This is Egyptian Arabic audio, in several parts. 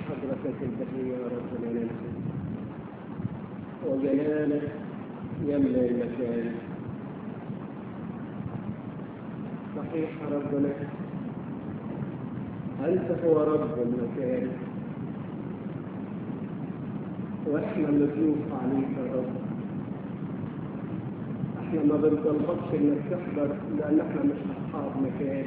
حضرتك البهية يا رب ننسى وجلالك يملأ المكان صحيح ربنا أنت هو رب المكان وإحنا نشوف عليك يا رب إحنا ما بنطلبكش إنك تحضر لأن إحنا مش أصحاب مكان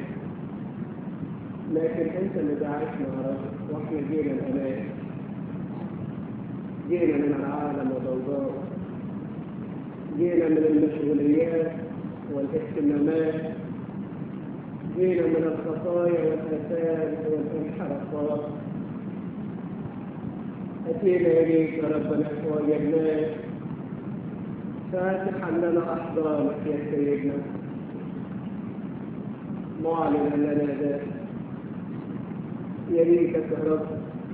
لكن أنت اللي دعيتنا يا رب وإحنا جينا الأمان جينا من العالم وضوضاء جينا من المشغوليات والاهتمامات جينا من الخطايا والآثام والانحرافات أتينا إليك يا ربنا وجدناك فاتحا لنا أحضانك يا سيدنا معلنا لنا ذلك يليك يا رب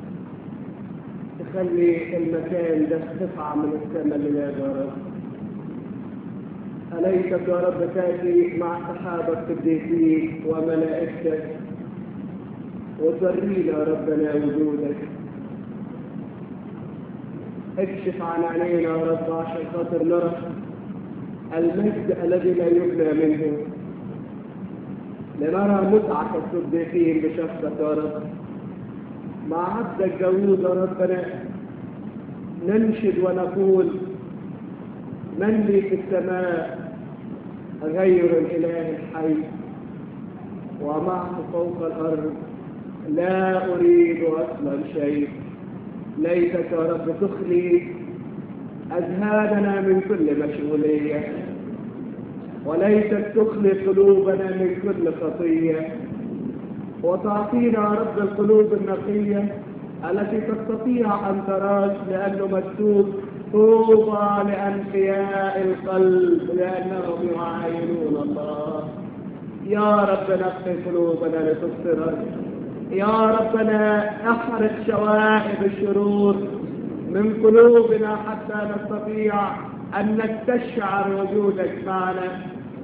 تخلي المكان ده قطعة من السماء لله يا رب أليسك يا رب تأتي مع سحابة القديسين وملائكتك وتورينا يا ربنا وجودك اكشف عن عينينا يا رب عشان خاطر نرى المجد الذي لا يبنى منه لنرى متعة الصديقين بشخصك يا رب مع عبدك جود يا ربنا ننشد ونقول من لي في السماء غير الإله الحي ومعه فوق الأرض لا أريد أصلا شيء ليتك يا رب تخلي أذهاننا من كل مشغولية وليتك تخلي قلوبنا من كل خطية وتعطينا يا رب القلوب النقية التي تستطيع أن تراك لأنه مكتوب طوبى لأنقياء القلب لأنهم يعاينون الله يا رب نقي قلوبنا لتبصرك يا ربنا احرق شوائب الشرور من قلوبنا حتى نستطيع أن نستشعر وجودك معنا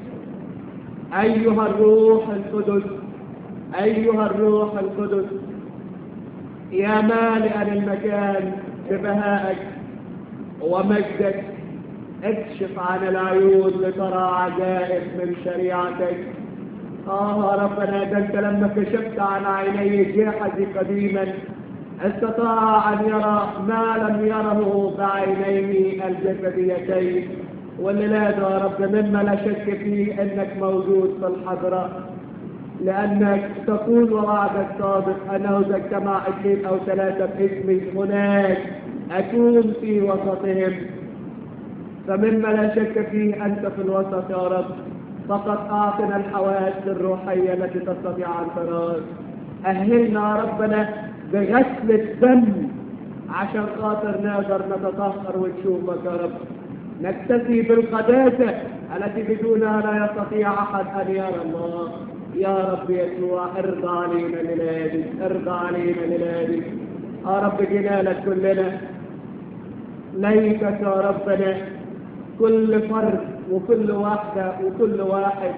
أيها الروح القدس أيها الروح القدس يا مالئا المكان ببهائك ومجدك اكشف عن العيون لترى عجائب من شريعتك آه ربنا ده أنت لما كشفت عن عيني جاحدي قديما استطاع أن يرى ما لم يره بعينيه الجسديتين والليلة يا رب مما لا شك فيه أنك موجود في الحضرة لأنك تقول ووعدك صادق أنه إذا اجتمع اثنين أو ثلاثة باسمي هناك أكون في وسطهم فمما لا شك فيه أنت في الوسط يا رب فقط أعطنا الحواس الروحية التي تستطيع أن تراك أهلنا يا ربنا بغسل الدم عشان خاطر نقدر نتطهر ونشوفك يا رب نكتفي بالقداسة التي بدونها لا يستطيع أحد أن يرى الله يا رب يسوع ارضى علينا لنادي ارضى علينا لنادي يا رب جينا لك كلنا ليتك يا ربنا كل فرد وكل واحدة وكل واحد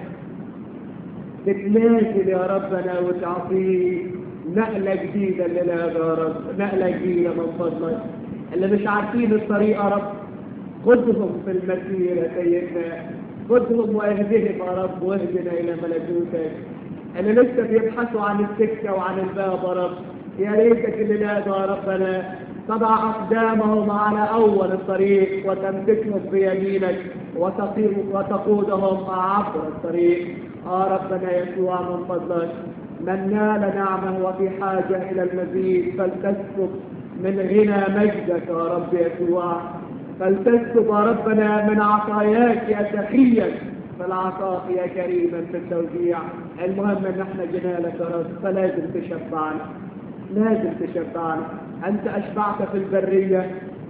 تتنازل يا ربنا وتعطيه نقلة جديدة لنا يا رب نقلة جديدة من فضلك اللي مش عارفين الطريق يا رب خذهم في المسيرة سيدنا خذهم واهدهم يا رب واهدنا إلى ملكوتك اللي لسه بيبحثوا عن السكة وعن الباب يا رب يا ريتك اللي نادى يا ربنا تضع أقدامهم على أول الطريق وتمسكهم بيمينك وتقودهم عبر الطريق يا ربنا يسوع من فضلك من نال نعمه وفي حاجة إلى المزيد فلتسكب من غنى مجدك يا رب يسوع فلتسكب يا ربنا من عطاياك يا سخيا فالعطاء يا كريما في التوزيع المهم ان احنا جينا لك يا رب فلازم تشبعنا لازم تشبعنا انت اشبعت في البريه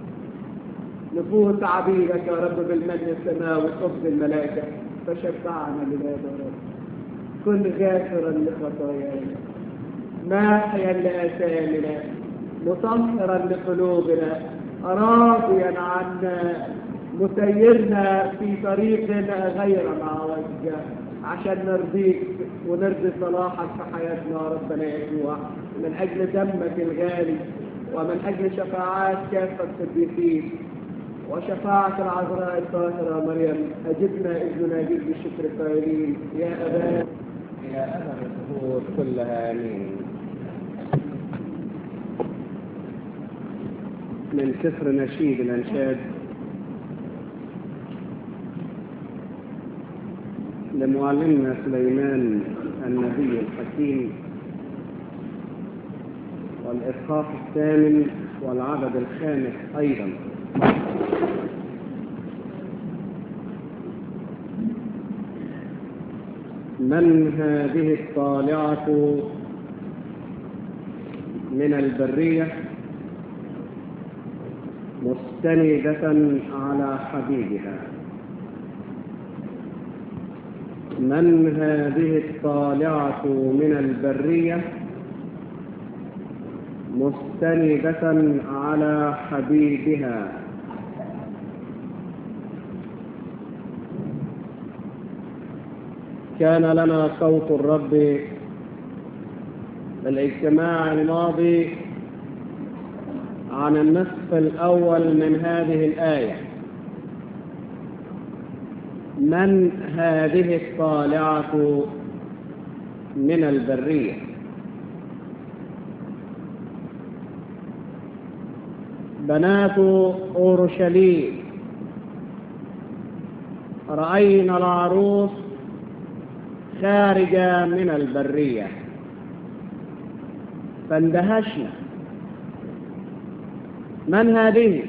نفوس عبيدك يا رب بالمن السماوي وحفظ الملائكه فشبعنا لله يا رب كن غافرا لخطايانا ماحيا لآثامنا مطهرا لقلوبنا راضيا عنا مسيرنا في طريق غير معوج عشان نرضيك ونرضي صلاحك في حياتنا يا ربنا يسوع من أجل دمك الغالي ومن أجل شفاعات كافة القديسين وشفاعة العذراء الطاهرة مريم أجبنا إذ نناديك بالشكر قائلين يا أبانا إلى أبد الدهور كلها آمين من سفر نشيد الأنشاد لمعلمنا سليمان النبي الحكيم والإصحاح الثامن والعدد الخامس أيضا من هذه الطالعة من البرية مستندة على حبيبها من هذه الطالعة من البرية مستندة على حبيبها كان لنا صوت الرب بالاجتماع الماضي عن النصف الأول من هذه الآية من هذه الطالعة من البرية بنات أورشليم رأينا العروس خارجة من البرية فاندهشنا من هذه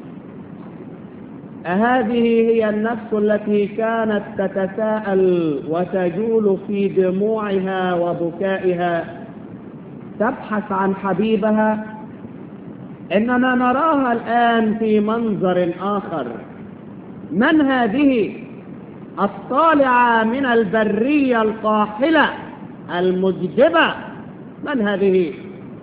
أهذه هي النفس التي كانت تتساءل وتجول في دموعها وبكائها تبحث عن حبيبها إننا نراها الآن في منظر آخر من هذه الطالعة من البرية القاحلة المجدبة من هذه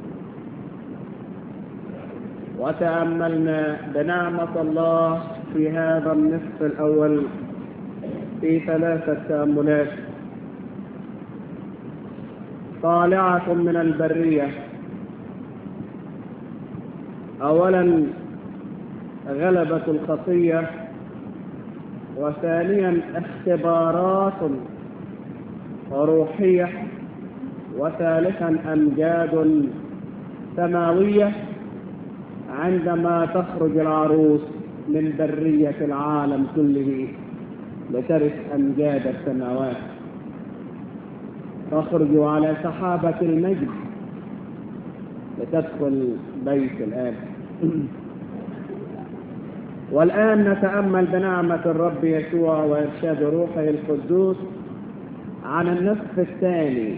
وتأملنا بنعمة الله في هذا النصف الأول في ثلاثة تأملات طالعة من البرية أولا غلبة الخطية وثانيا اختبارات روحية وثالثا أمجاد سماوية عندما تخرج العروس من برية العالم كله لترث أمجاد السماوات تخرج على سحابة المجد لتدخل بيت الآب والآن نتأمل بنعمة الرب يسوع وإرشاد روحه القدوس عن النصف الثاني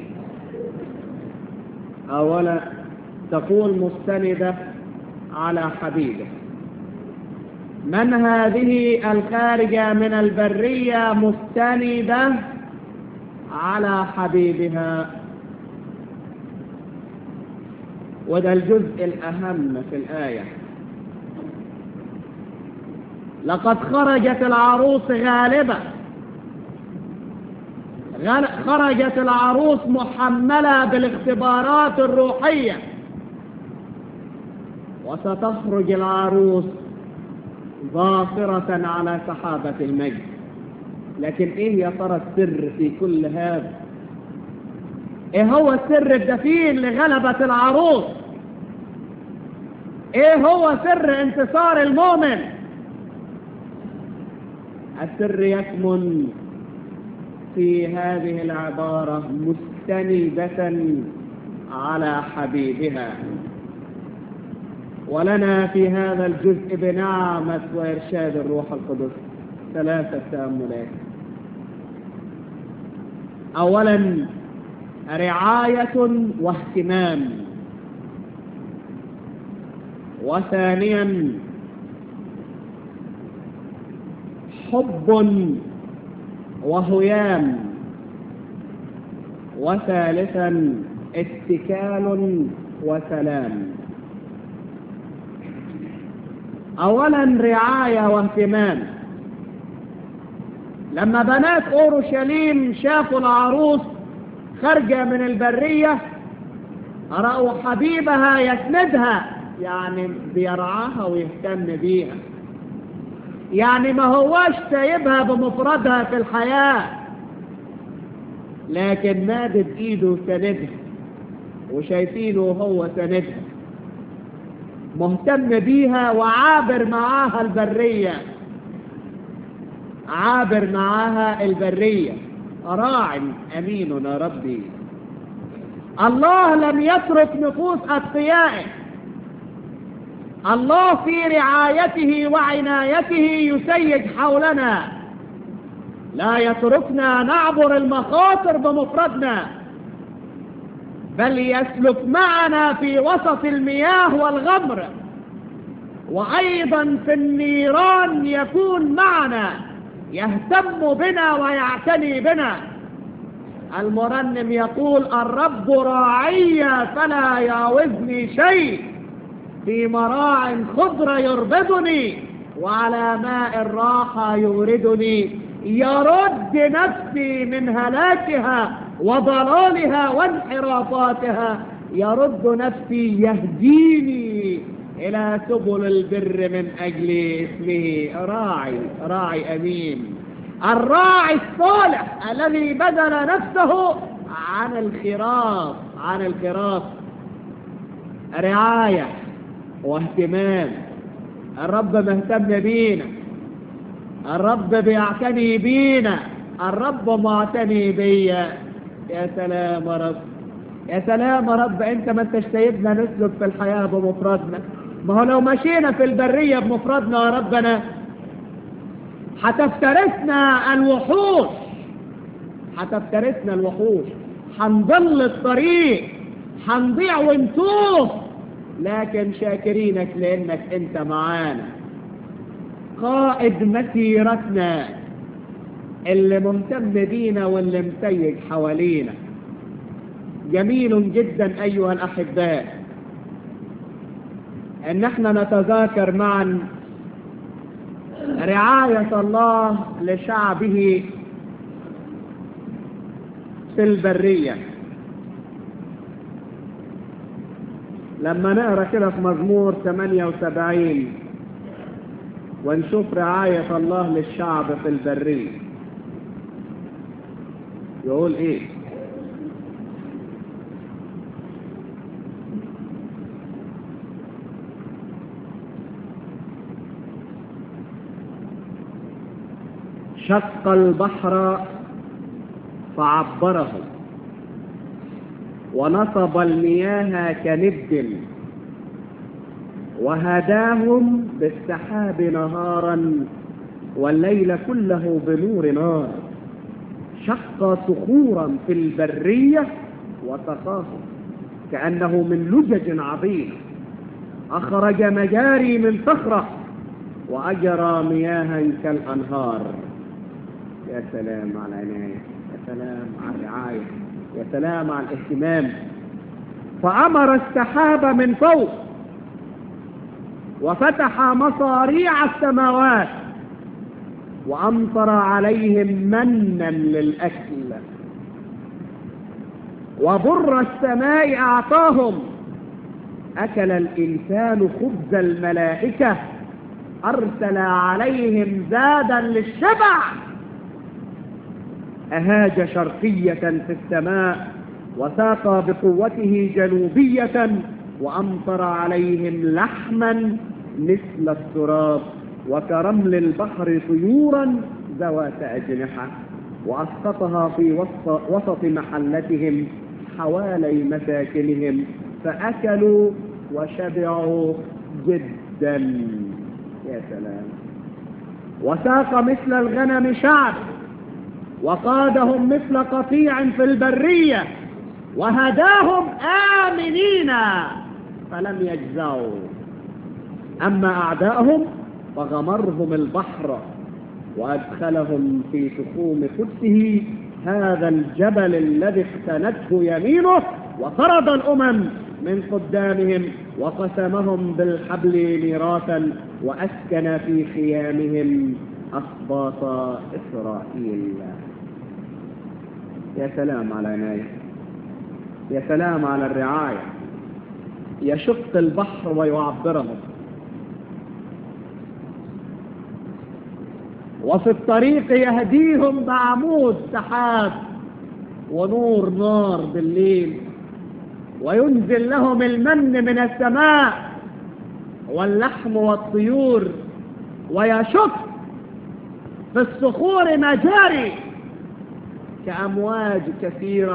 أولا تقول مستندة على حبيبه من هذه الخارجة من البرية مستندة على حبيبها وده الجزء الأهم في الآية لقد خرجت العروس غالبة خرجت العروس محملة بالاختبارات الروحية وستخرج العروس ظافرة على سحابة المجد لكن ايه يا ترى السر في كل هذا ايه هو السر الدفين لغلبة العروس ايه هو سر انتصار المؤمن السر يكمن في هذه العبارة مستندة على حبيبها ولنا في هذا الجزء بنعمة وإرشاد الروح القدس ثلاثة تأملات أولا رعاية واهتمام وثانيا حب وهيام وثالثا اتكال وسلام اولا رعاية واهتمام لما بنات اورشليم شافوا العروس خارجة من البرية رأوا حبيبها يسندها يعني بيرعاها ويهتم بيها يعني ما هواش سايبها بمفردها في الحياة لكن مادد ايده سندها وشايفينه هو سندها مهتم بيها وعابر معاها البرية عابر معاها البرية راع أمين يا ربي الله لم يترك نفوس أتقيائه الله في رعايته وعنايته يسيج حولنا لا يتركنا نعبر المخاطر بمفردنا بل يسلك معنا في وسط المياه والغمر وأيضا في النيران يكون معنا يهتم بنا ويعتني بنا المرنم يقول الرب راعي فلا يعوزني شيء في مراع خضر يربدني وعلى ماء الراحة يوردني يرد نفسي من هلاكها وضلالها وانحرافاتها يرد نفسي يهديني إلى سبل البر من أجل اسمه راعي راعي أمين الراعي الصالح الذي بذل نفسه عن الخراف عن الخراف رعاية واهتمام الرب مهتم بينا الرب بيعتني بينا الرب معتني بيا يا سلام يا رب يا سلام يا رب انت ما انتش سايبنا نسلك في الحياة بمفردنا ما هو لو مشينا في البرية بمفردنا يا ربنا هتفترسنا الوحوش هتفترسنا الوحوش هنضل الطريق هنضيع ونتوه لكن شاكرينك لانك انت معانا قائد مسيرتنا اللي مهتم بينا واللي مسيج حوالينا جميل جدا ايها الاحباء ان احنا نتذاكر معا رعاية الله لشعبه في البرية لما نقرا كده في مزمور 78 ونشوف رعاية الله للشعب في البرية يقول ايه شق البحر فعبره ونصب المياه كند وهداهم بالسحاب نهارا والليل كله بنور نار شق صخورا في البرية وسقاهم كأنه من لجج عظيم أخرج مجاري من صخرة وأجرى مياها كالأنهار يا سلام على العناية يا سلام على الرعاية يا سلام على الاهتمام فأمر السحاب من فوق وفتح مصاريع السماوات وأمطر عليهم منا للأكل وبر السماء أعطاهم أكل الإنسان خبز الملائكة أرسل عليهم زادا للشبع أهاج شرقية في السماء وساق بقوته جنوبية وأمطر عليهم لحما مثل التراب وكرمل البحر طيورا ذوات أجنحة وأسقطها في وسط, وسط محلتهم حوالي مساكنهم فأكلوا وشبعوا جدا يا سلام وساق مثل الغنم شعب وقادهم مثل قطيع في البرية وهداهم آمنين فلم يجزعوا أما أعداءهم فغمرهم البحر وأدخلهم في تخوم قدسه هذا الجبل الذي اختنته يمينه وطرد الأمم من قدامهم وقسمهم بالحبل ميراثا وأسكن في خيامهم أسباط إسرائيل يا سلام على عناية يا سلام على الرعاية يشق البحر ويعبره وفي الطريق يهديهم بعمود سحاب ونور نار بالليل وينزل لهم المن من السماء واللحم والطيور ويشق في الصخور مجاري كأمواج كثيرة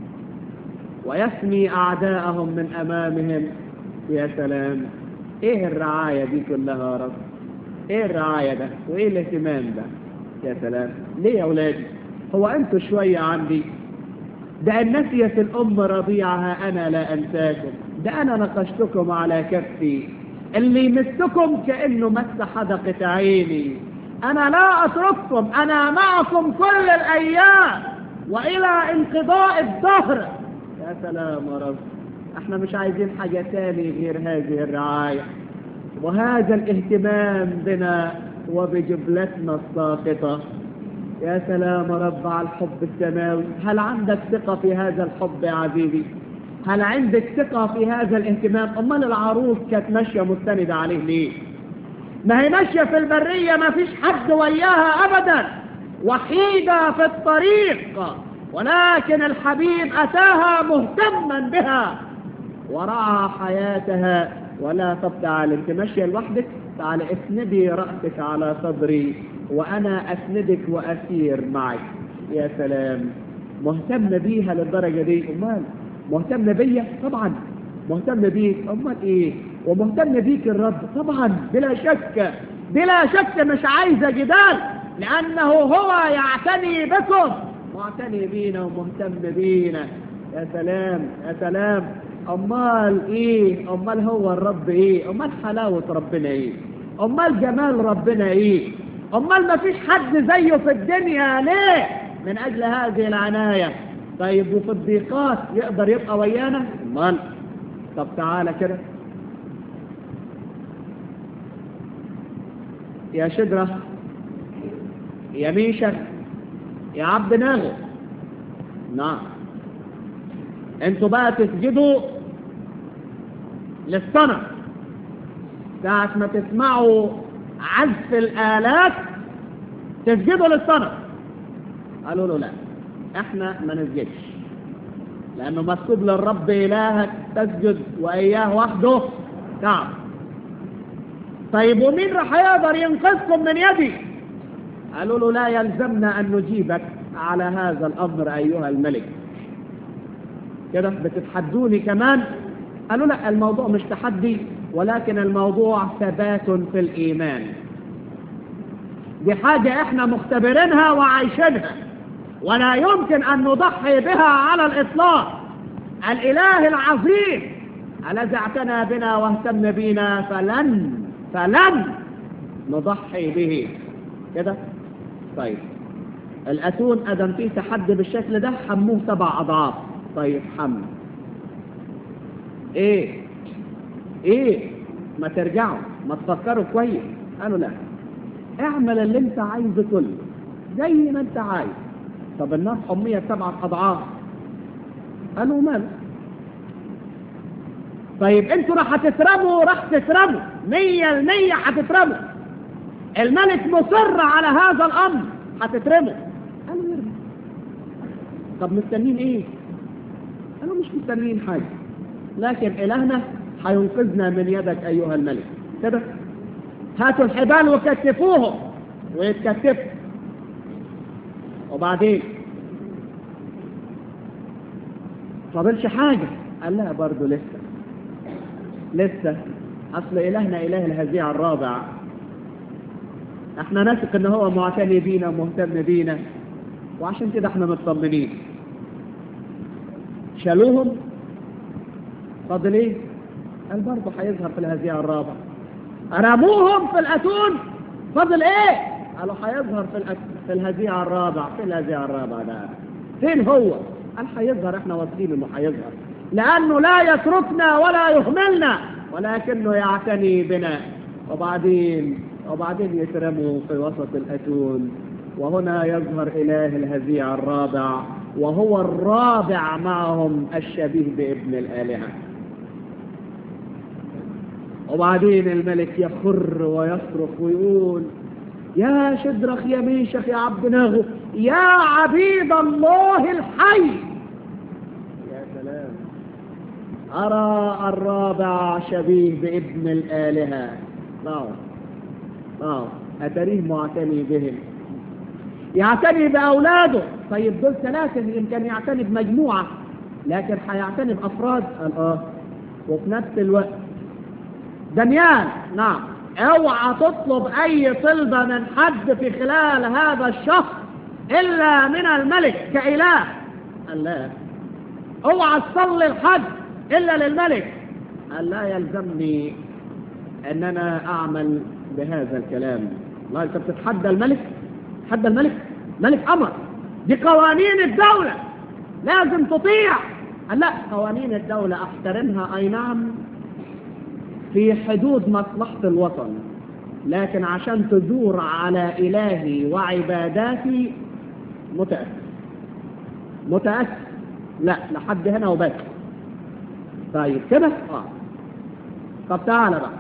ويثني أعداءهم من أمامهم يا سلام إيه الرعاية دي كلها يا رب إيه الرعاية ده وإيه الاهتمام ده يا سلام ليه يا أولادي هو أنتوا شوية عندي ده أن نسيت الأم رضيعها أنا لا أنساكم ده أنا نقشتكم على كفي اللي يمسكم كأنه مس حدقة عيني أنا لا أترككم أنا معكم كل الأيام وإلى انقضاء الظهر يا سلام يا رب احنا مش عايزين حاجة تاني غير هذه الرعاية وهذا الاهتمام بنا وبجبلتنا الساقطة يا سلام يا رب على الحب السماوي هل عندك ثقة في هذا الحب يا عزيزي هل عندك ثقة في هذا الاهتمام أمال العروس كانت ماشية مستندة عليه ليه ما هي ماشية في البرية ما فيش حد وياها أبدا وحيدة في الطريق ولكن الحبيب أتاها مهتما بها ورعى حياتها ولا طب تعالى انت ماشية لوحدك تعالى اسندي رأسك على صدري وأنا أسندك وأسير معك يا سلام مهتم بيها للدرجة دي أمال مهتم بيا طبعا مهتم بيك أمال إيه ومهتم بيك الرب طبعا بلا شك بلا شك مش عايزة جدال لأنه هو يعتني بكم معتني بينا ومهتم بينا يا سلام يا سلام أمال إيه أمال هو الرب إيه أمال حلاوة ربنا إيه أمال جمال ربنا إيه أمال ما فيش حد زيه في الدنيا ليه من أجل هذه العناية طيب وفي الضيقات يقدر يبقى ويانا أمال طب تعالى كده يا شجرة يا ميشك يا عبد ناغو نعم انتوا بقى تسجدوا للصنم ساعة ما تسمعوا عزف الآلات تسجدوا للصنم قالوا له لا احنا ما نسجدش لأنه مكتوب للرب إلهك تسجد وإياه وحده تعب طيب ومين راح يقدر ينقذكم من يدي قالوا له لا يلزمنا أن نجيبك على هذا الأمر أيها الملك كده بتتحدوني كمان قالوا لا الموضوع مش تحدي ولكن الموضوع ثبات في الإيمان دي حاجة احنا مختبرينها وعايشينها ولا يمكن أن نضحي بها على الإطلاق الإله العظيم الذي اعتنى بنا واهتم بنا فلن فلن نضحي به كده طيب الأتون أدم فيه تحدي بالشكل ده حموه سبع أضعاف طيب حم إيه إيه ما ترجعوا ما تفكروا كويس قالوا لا اعمل اللي انت عايزه كله زي ما انت عايز طب النار حمية سبعة أضعاف قالوا ماله طيب انتوا راح تترموا راح تترموا مية المية هتترموا الملك مصر على هذا الأمر هتترموا قالوا يرموا طب مستنين ايه قالوا مش مستنين حاجة لكن إلهنا هينقذنا من يدك أيها الملك كده هاتوا الحبال وكتفوهم ويتكتفوا وبعدين فاضلش حاجة قال لها برضه لسه لسه أصل إلهنا إله الهزيع الرابع احنا نثق ان هو معتني بينا ومهتم بينا وعشان كده احنا مطمنين شالوهم فاضل ايه قال برضه هيظهر في الهزيع الرابع رموهم في الاتون فاضل ايه قالوا هيظهر في الأت... في الهزيع الرابع في الهزيع الرابع ده فين هو قال هيظهر احنا واثقين انه هيظهر لانه لا يتركنا ولا يهملنا ولكنه يعتني بنا وبعدين وبعدين يترموا في وسط الاتون وهنا يظهر اله الهزيع الرابع وهو الرابع معهم الشبيه بابن الالهه وبعدين الملك يخر ويصرخ ويقول يا شدرخ يا ميشخ يا عبد ناغو يا عبيد الله الحي يا سلام أرى الرابع شبيه بابن الآلهة واو واو أتريه معتني بهم يعتني بأولاده طيب دول ثلاثة يمكن يعتني بمجموعة لكن هيعتني بأفراد قال آه وفي نفس الوقت دانيال نعم اوعى تطلب اي طلبة من حد في خلال هذا الشهر الا من الملك كاله قال لا اوعى تصلي لحد الا للملك قال لا يلزمني ان انا اعمل بهذا الكلام لا انت بتتحدى الملك تحدى الملك ملك امر دي قوانين الدولة لازم تطيع قال لا قوانين الدولة احترمها اي نعم في حدود مصلحة الوطن لكن عشان تدور على إلهي وعباداتي متأسف متأسف لا لحد هنا وبس طيب كده اه طب تعالى بقى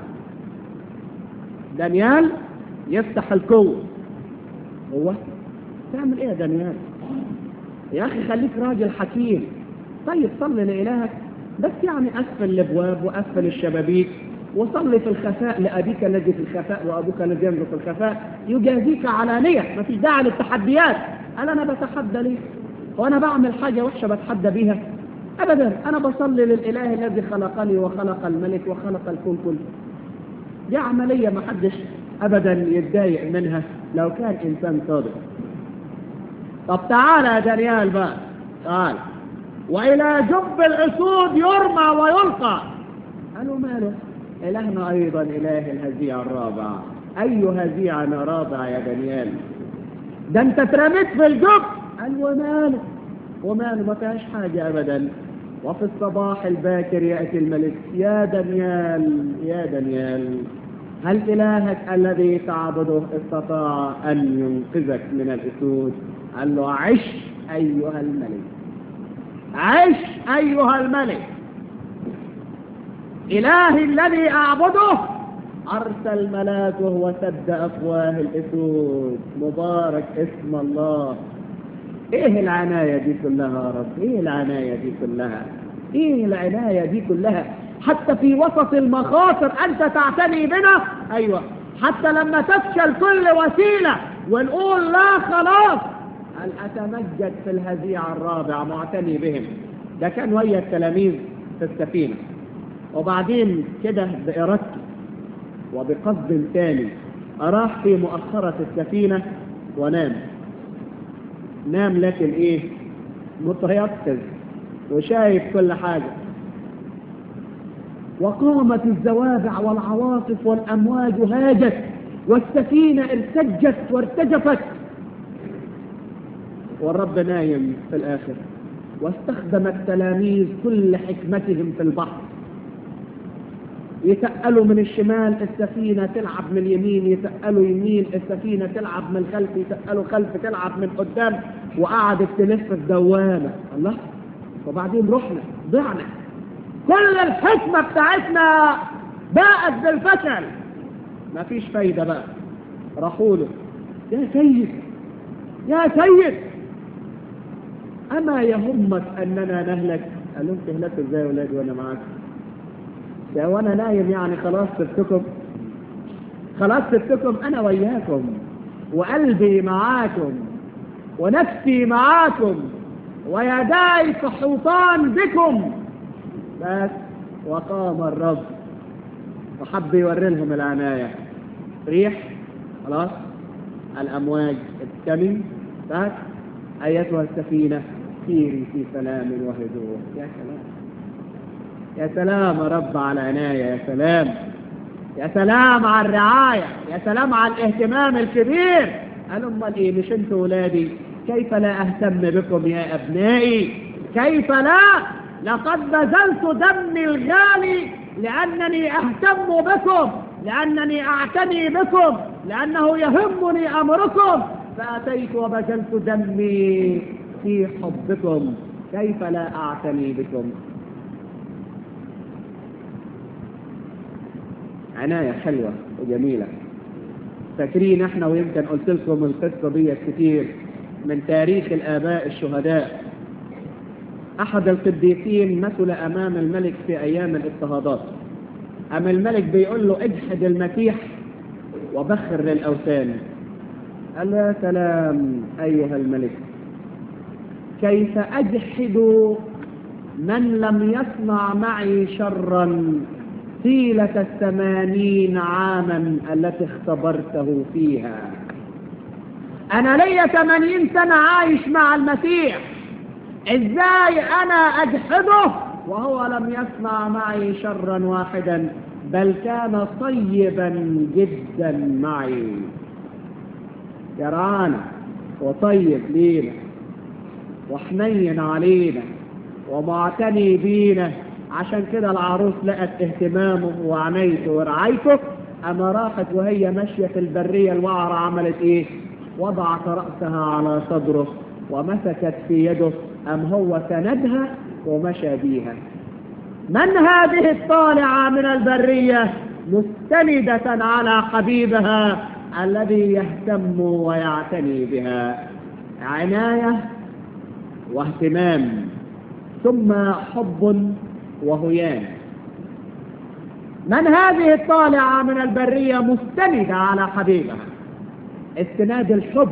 دانيال يفتح الكون هو تعمل ايه يا دانيال يا اخي خليك راجل حكيم طيب صلي لإلهك بس يعني قفل الابواب وقفل الشبابيك وصلي في الخفاء لأبيك الذي في الخفاء وأبوك الذي ينظر في الخفاء يجازيك علانية ما فيش داعي للتحديات قال أنا بتحدى ليه وأنا بعمل حاجة وحشة بتحدى بيها أبدا أنا بصلي للإله الذي خلقني وخلق الملك وخلق الكون كله دي عملية ما حدش أبدا يتضايق منها لو كان إنسان صادق طب تعالى يا دانيال بقى تعال وإلى جب الأسود يرمى ويلقى قالوا ماله إلهنا أيضا إله الهزيع الرابع أي هزيع رابع يا دانيال ده أنت اترميت في الجب قال وماله وماله ما فيهاش حاجة أبدا وفي الصباح الباكر يأتي الملك يا دانيال يا دانيال هل إلهك الذي تعبده استطاع أن ينقذك من الأسود قال له عش أيها الملك عش أيها الملك إلهي الذي أعبده أرسل ملاكه وسد أفواه الأسود مبارك اسم الله إيه العناية دي كلها يا رب إيه العناية دي كلها إيه العناية دي كلها حتى في وسط المخاطر أنت تعتني بنا أيوة حتى لما تفشل كل وسيلة ونقول لا خلاص هل أتمجد في الهزيع الرابع معتني بهم ده كان ويا التلاميذ في السفينة وبعدين كده بإرادته وبقصد ثاني أراح في مؤخرة السفينة ونام نام لكن إيه متيقظ وشايف كل حاجة وقامت الزوابع والعواصف والأمواج هاجت والسفينة ارتجت وارتجفت والرب نايم في الآخر واستخدم التلاميذ كل حكمتهم في البحر يتقلوا من الشمال السفينة تلعب من اليمين يتقلوا يمين السفينة تلعب من الخلف يتقلوا خلف تلعب من قدام وقعدت تلف في دوامة الله وبعدين رحنا ضعنا كل الحكمة بتاعتنا باءت بالفشل ما فيش فايدة بقى راحوا له يا سيد يا سيد أما يهمك أننا نهلك قال لهم تهلكوا ازاي يا ولاد وأنا معاكم ده وانا نايم يعني خلاص سبتكم خلاص سبتكم انا وياكم وقلبي معاكم ونفسي معاكم ويداي تحوطان بكم بس وقام الرب وحب يوري لهم العناية ريح خلاص الأمواج ابتمي بس أيتها السفينة سيري في سلام وهدوء يا سلام يا سلام يا رب على العناية يا سلام يا سلام على الرعاية يا سلام على الاهتمام الكبير قالوا امال ايه مش انتوا ولادي كيف لا اهتم بكم يا ابنائي كيف لا لقد بذلت دمي الغالي لانني اهتم بكم لانني اعتني بكم لانه يهمني امركم فاتيت وبذلت دمي في حبكم كيف لا اعتني بكم عناية حلوة وجميلة فاكرين احنا ويمكن قلت لكم القصة دي كتير من تاريخ الآباء الشهداء أحد القديسين مثل أمام الملك في أيام الاضطهادات أما الملك بيقول له اجحد المسيح وبخر للأوثان قال يا سلام أيها الملك كيف أجحد من لم يصنع معي شرا طيلة الثمانين عاما التي اختبرته فيها أنا ليا ثمانين سنة عايش مع المسيح إزاي أنا أجحده وهو لم يصنع معي شرا واحدا بل كان طيبا جدا معي يرانا وطيب لينا وحنين علينا ومعتني بينا عشان كده العروس لقت اهتمامه وعنايته ورعايته اما راحت وهي ماشيه في البريه الوعره عملت ايه وضعت راسها على صدره ومسكت في يده ام هو سندها ومشى بيها من هذه الطالعه من البريه مستنده على حبيبها الذي يهتم ويعتني بها عنايه واهتمام ثم حب وهيان من هذه الطالعة من البرية مستندة على حبيبها استناد الحب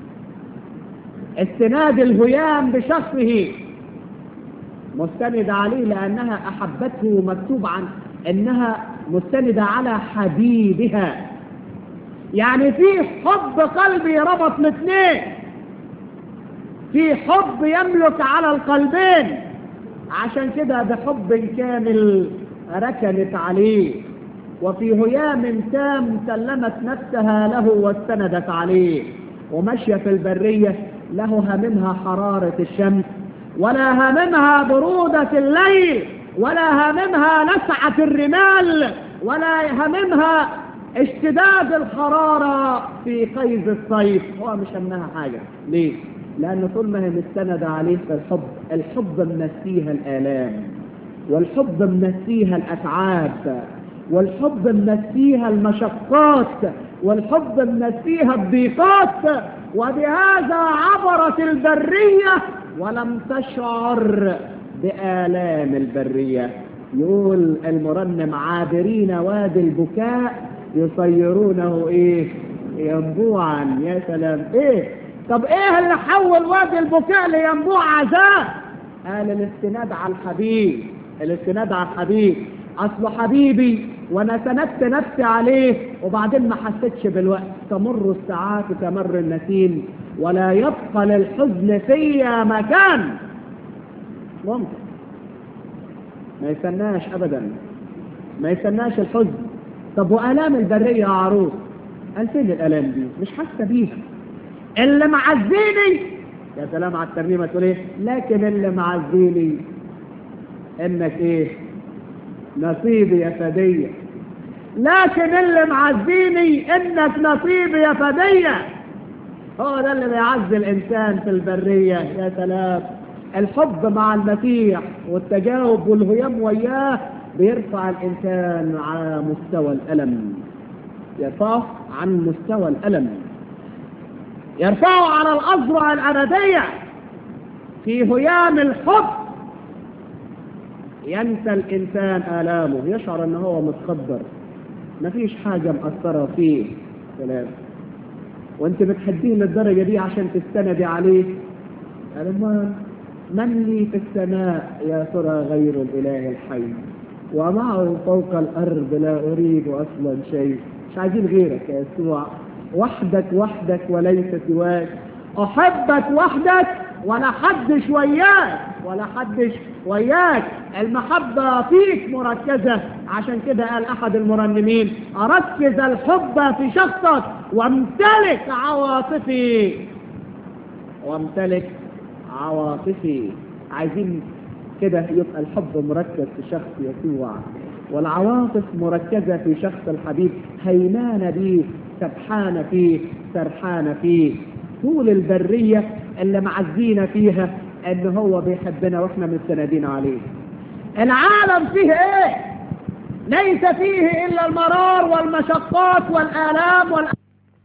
استناد الهيام بشخصه مستندة عليه لأنها أحبته مكتوب عن أنها مستندة على حبيبها يعني في حب قلبي ربط الاثنين في حب يملك على القلبين عشان كده بحب كامل ركنت عليه وفي هيام تام سلمت نفسها له واستندت عليه ومشي في البرية له هممها حرارة الشمس ولا هممها برودة الليل ولا هممها لسعة الرمال ولا هممها اشتداد الحرارة في قيز الصيف هو مش همها حاجة ليه؟ لأن طول ما هي مستندة عليه في الحب الحب منسيها الآلام والحب منسيها الأتعاب والحب منسيها المشقات والحب منسيها الضيقات وبهذا عبرت البرية ولم تشعر بآلام البرية يقول المرنم عابرين وادي البكاء يصيرونه ايه ينبوعا يا سلام ايه طب ايه اللي حول وادي البكاء لينبوع عذاب قال الاستناد على الحبيب الاستناد على الحبيب اصل حبيبي وانا سندت نفسي عليه وبعدين ما حسيتش بالوقت تمر الساعات كمر النسيم ولا يبقى للحزن فيا مكان ممكن ما يستناش ابدا ما يستناش الحزن طب والام البريه يا عروس قال فين الالام دي مش حاسه بيها اللي معزيني يا سلام على الترنيمه تقول ايه لكن اللي معزيني انك ايه نصيبي يا فديه لكن اللي معزيني انك نصيبي يا فديه هو ده اللي بيعزي الانسان في البريه يا سلام الحب مع المسيح والتجاوب والهيام وياه بيرفع الانسان على مستوى الالم يرفعه عن مستوى الالم يرفعه على الأذرع الأبدية في هيام الحب ينسى الإنسان آلامه يشعر أنه هو متخدر مفيش حاجة مأثرة فيه سلام وانت بتحبيه للدرجة دي عشان تستندي عليه قال ما من لي في السماء يا ترى غير الإله الحي ومعه فوق الأرض لا أريد أصلا شيء مش عايزين غيرك يا يسوع وحدك وحدك وليس سواك أحبك وحدك ولا حدش وياك ولا حدش وياك المحبة فيك مركزة عشان كده قال أحد المرنمين أركز الحب في شخصك وامتلك عواطفي وامتلك عواطفي عايزين كده يبقى الحب مركز في شخص يسوع والعواطف مركزة في شخص الحبيب هيمانة بيه سبحانة فيه سرحانة فيه طول البرية اللي معزينا فيها ان هو بيحبنا واحنا مستندين عليه العالم فيه ايه ليس فيه إلا المرار والمشقات والآلام والآلام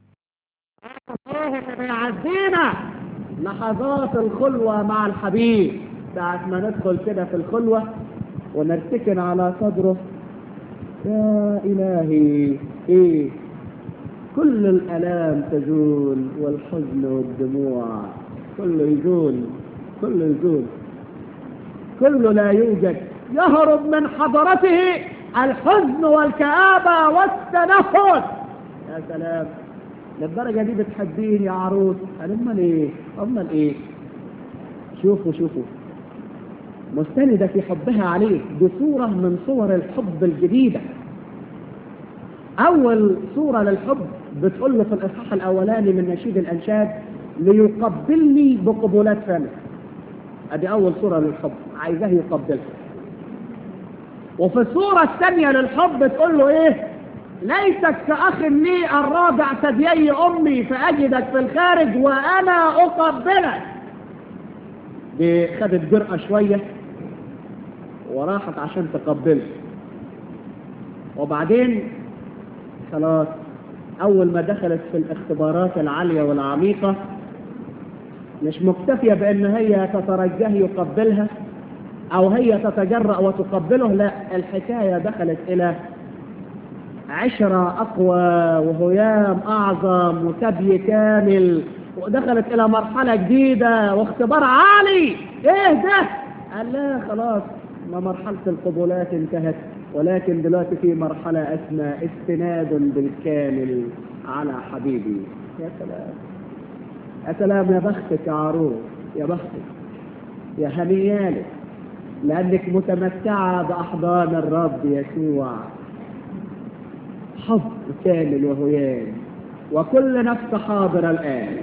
يعزينا لحظات الخلوة مع الحبيب ساعة ما ندخل كده في الخلوة ونرتكن على صدره يا إلهي إيه كل الألام تزول والحزن والدموع كله يزول كله يزول كله لا يوجد يهرب من حضرته الحزن والكآبة والتنفس يا سلام للدرجة دي بتحبين يا عروس قال امال ايه امال ايه شوفوا شوفوا مستندة في حبها عليه بصورة من صور الحب الجديدة أول صورة للحب بتقول له في الإصحاح الأولاني من نشيد الأنشاد ليقبلني بقبولات فمه أدي أول صورة للحب عايزاه يقبلها وفي الصورة الثانية للحب تقول له إيه ليتك كأخ لي الرابع ثديي أمي فأجدك في الخارج وأنا أقبلك دي خدت جرأة شوية وراحت عشان تقبله وبعدين خلاص أول ما دخلت في الاختبارات العالية والعميقة مش مكتفية بأن هي تترجاه يقبلها أو هي تتجرأ وتقبله لا الحكاية دخلت إلى عشرة أقوى وهيام أعظم وثدي كامل ودخلت إلى مرحلة جديدة واختبار عالي إيه ده؟ قال لا خلاص ما مرحلة القبولات انتهت ولكن دلوقتي في مرحلة اسمى استناد بالكامل على حبيبي يا سلام يا سلام يا بختك يا عروس يا بختك يا هنيالك لأنك متمتعة بأحضان الرب يسوع حظ كامل وهيان وكل نفس حاضرة الآن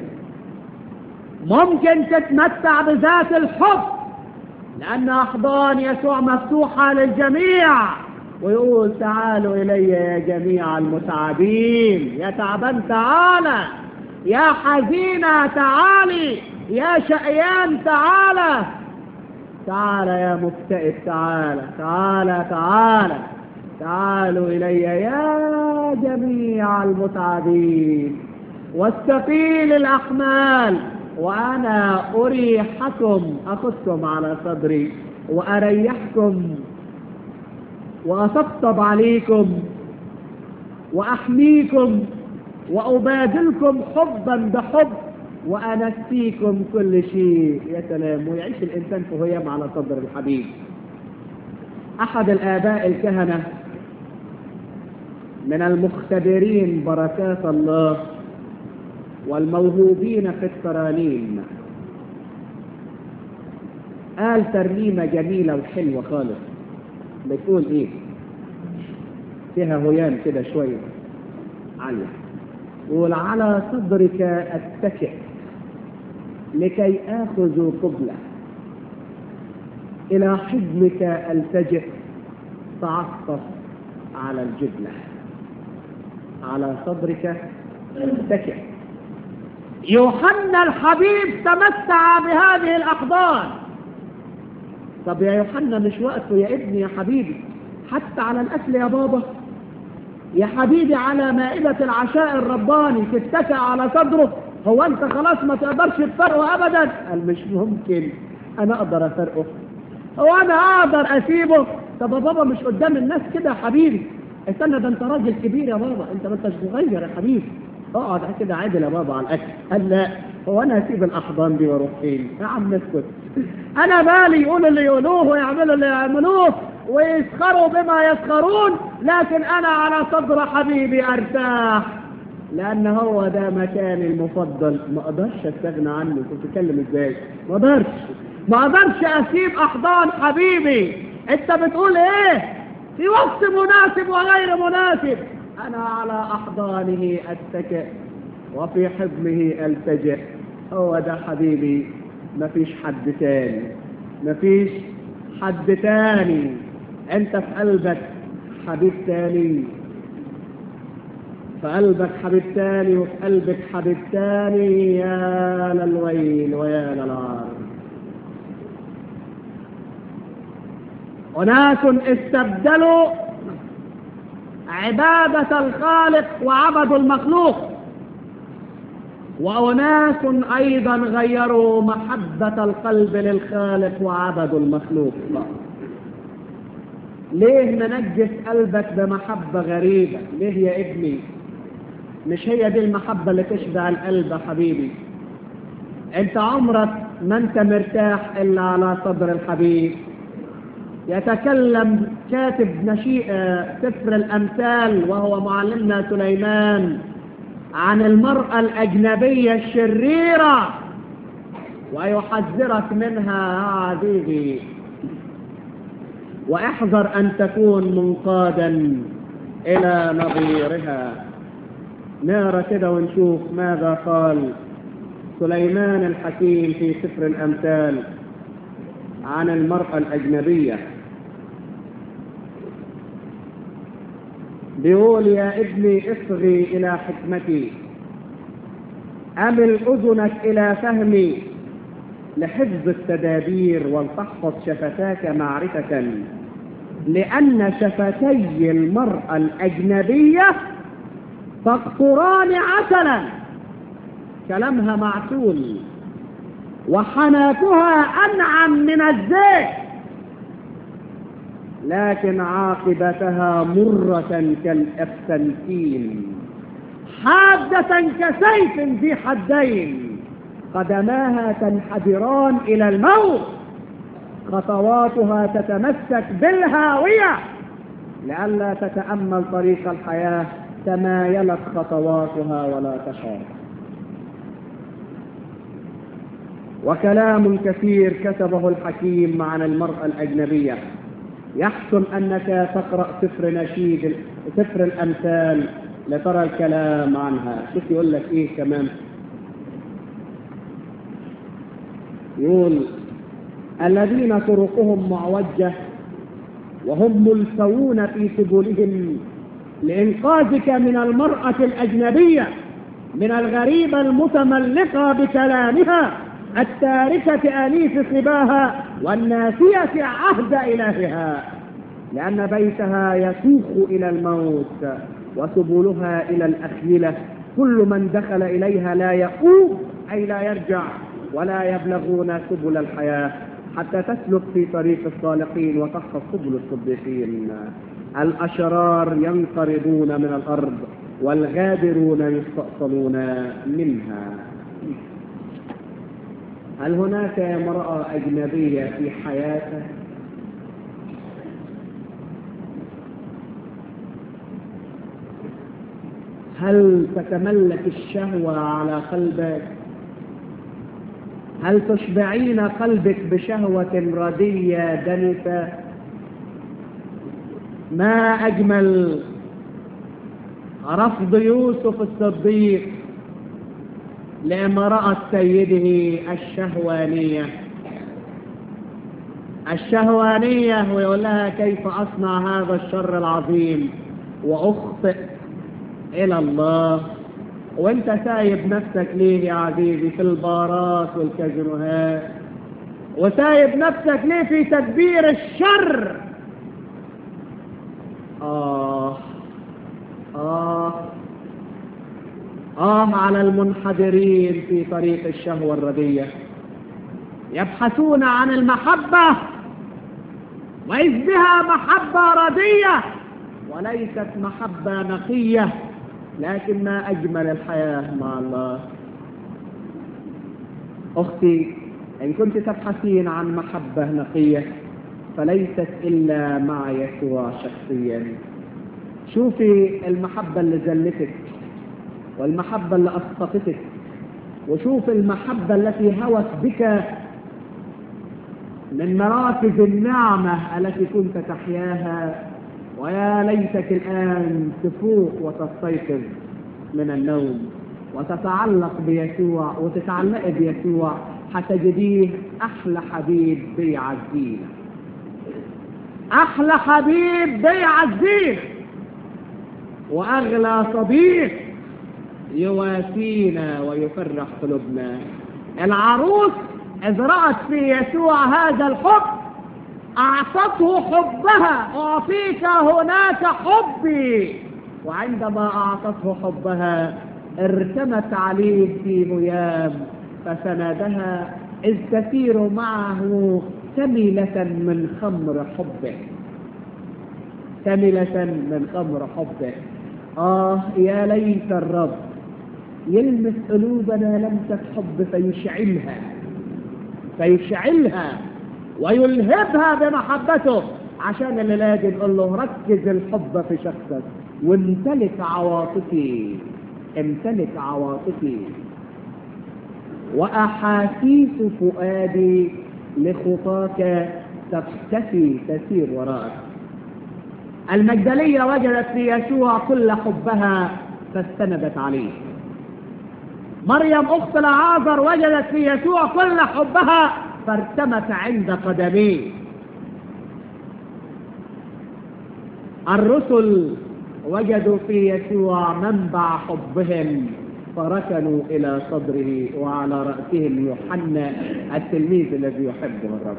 ممكن تتمتع بذات الحب لأن أحضان يسوع مفتوحة للجميع ويقول تعالوا إلي يا جميع المتعبين يا تعبان تعالى يا حزينة تعالي يا شقيان تعالى تعالى يا مكتئب تعالى تعالى تعالى تعالوا إلي يا جميع المتعبين والثقيل الأحمال وأنا أريحكم أخذكم على صدري وأريحكم وأطبطب عليكم وأحميكم وأبادلكم حبا بحب وأنسيكم كل شيء يا سلام ويعيش الإنسان في هيام على صدر الحبيب أحد الآباء الكهنة من المختبرين بركات الله والموهوبين في الترانيم قال ترنيمة جميلة وحلوة خالص بتقول ايه فيها هيام كده شوية عالية قول على صدرك اتكئ لكي آخذ قبلة إلى حضنك ألتجئ تعطف على الجبلة على صدرك اتكئ يوحنا الحبيب تمتع بهذه الأحضان طب يا يوحنا مش وقته يا ابني يا حبيبي حتى على الأكل يا بابا يا حبيبي على مائدة العشاء الرباني تتكئ على صدره هو انت خلاص ما تقدرش تفرقه ابدا قال مش ممكن انا اقدر افرقه هو انا اقدر اسيبه طب يا بابا مش قدام الناس كده يا حبيبي استنى ده انت راجل كبير يا بابا انت ما انتش صغير يا حبيبي اقعد كده عادل يا بابا على الاكل قال لا هو انا هسيب الاحضان دي واروح فين يا عم اسكت انا مالي يقولوا اللي يقولوه ويعملوا اللي يعملوه ويسخروا بما يسخرون لكن انا على صدر حبيبي ارتاح لان هو ده مكاني المفضل ما اقدرش استغنى عنه انت بتتكلم ازاي ما اقدرش ما اقدرش اسيب احضان حبيبي انت بتقول ايه في وقت مناسب وغير مناسب انا على احضانه اتكئ وفي حضنه التجئ هو ده حبيبي مفيش حد تاني مفيش حد تاني انت في قلبك حبيب تاني في قلبك حبيب تاني وفي قلبك حبيب تاني يا للويل ويا للعار أناس استبدلوا عبادة الخالق وعبدوا المخلوق وأناس أيضا غيروا محبة القلب للخالق وعبدوا المخلوق ليه ننجس قلبك بمحبة غريبة ليه يا ابني مش هي دي المحبة اللي تشبع القلب يا حبيبي انت عمرك ما انت مرتاح الا على صدر الحبيب يتكلم كاتب نشيء سفر الامثال وهو معلمنا سليمان عن المرأة الأجنبية الشريرة ويحذرك منها يا عزيزي واحذر أن تكون منقادا إلى نظيرها نرى كده ونشوف ماذا قال سليمان الحكيم في سفر الأمثال عن المرأة الأجنبية بيقول يا ابني اصغي إلى حكمتي أمل أذنك إلى فهمي لحفظ التدابير ولتحفظ شفتاك معرفة لأن شفتي المرأة الأجنبية تقطران عسلا كلامها معسول وحناكها أنعم من الزيت لكن عاقبتها مرة كالأفتنتين حادة كسيف ذي حدين قدماها تنحدران إلى الموت خطواتها تتمسك بالهاوية لئلا تتأمل طريق الحياة تمايلت خطواتها ولا تخاف وكلام كثير كتبه الحكيم عن المرأة الأجنبية يحسن أنك تقرأ سفر نشيد سفر الأمثال لترى الكلام عنها شوف يقول لك إيه كمان يقول الذين طرقهم معوجة وهم ملسوون في سبلهم لإنقاذك من المرأة الأجنبية من الغريبة المتملقة بكلامها التاركة أنيس صباها والناسية عهد إلهها لأن بيتها يسوق إلى الموت وسبلها إلى الأخيلة كل من دخل إليها لا يؤوب أي لا يرجع ولا يبلغون سبل الحياة حتى تسلك في طريق الصالحين وتحفظ سبل الصديقين الأشرار ينقرضون من الأرض والغادرون يستأصلون منها هل هناك امرأة أجنبية في حياتك هل تتملك الشهوة على قلبك هل تشبعين قلبك بشهوة ردية دنسة ما أجمل رفض يوسف الصديق لامرأة سيده الشهوانية الشهوانية ويقول لها كيف أصنع هذا الشر العظيم وأخطئ إلى الله وانت سايب نفسك ليه يا عزيزي في البارات والكازينوهات وسايب نفسك ليه في تدبير الشر آه آه آه على المنحدرين في طريق الشهوة الردية يبحثون عن المحبة وإذ بها محبة ردية وليست محبة نقية لكن ما أجمل الحياة مع الله أختي إن كنت تبحثين عن محبة نقية فليست إلا مع يسوع شخصيا شوفي المحبة اللي زلتك والمحبة اللي أسقطتك وشوف المحبة التي هوت بك من مراكز النعمة التي كنت تحياها ويا ليتك الآن تفوق وتستيقظ من النوم وتتعلق بيسوع وتتعلق بيسوع حتجديه أحلى حبيب بيعزينا أحلى حبيب بيعزينا وأغلى صديق يواسينا ويفرح قلوبنا العروس إذ رأت في يسوع هذا الحب أعطته حبها أعطيك هناك حبي وعندما أعطته حبها ارتمت عليه في ميام فسندها إذ تسير معه سملة من خمر حبه سملة من خمر حبه آه يا ليت الرب يلمس قلوبنا لمسة حب فيشعلها فيشعلها ويلهبها بمحبته عشان الليلة دي نقول له ركز الحب في شخصك وامتلك عواطفي امتلك عواطفي وأحاسيس فؤادي لخطاك تختفي تسير وراءك المجدلية وجدت في يسوع كل حبها فاستندت عليه مريم أخت العازر وجدت في يسوع كل حبها فارتمت عند قدميه الرسل وجدوا في يسوع منبع حبهم فركنوا إلى صدره وعلى رأسهم يوحنا التلميذ الذي يحبه الرب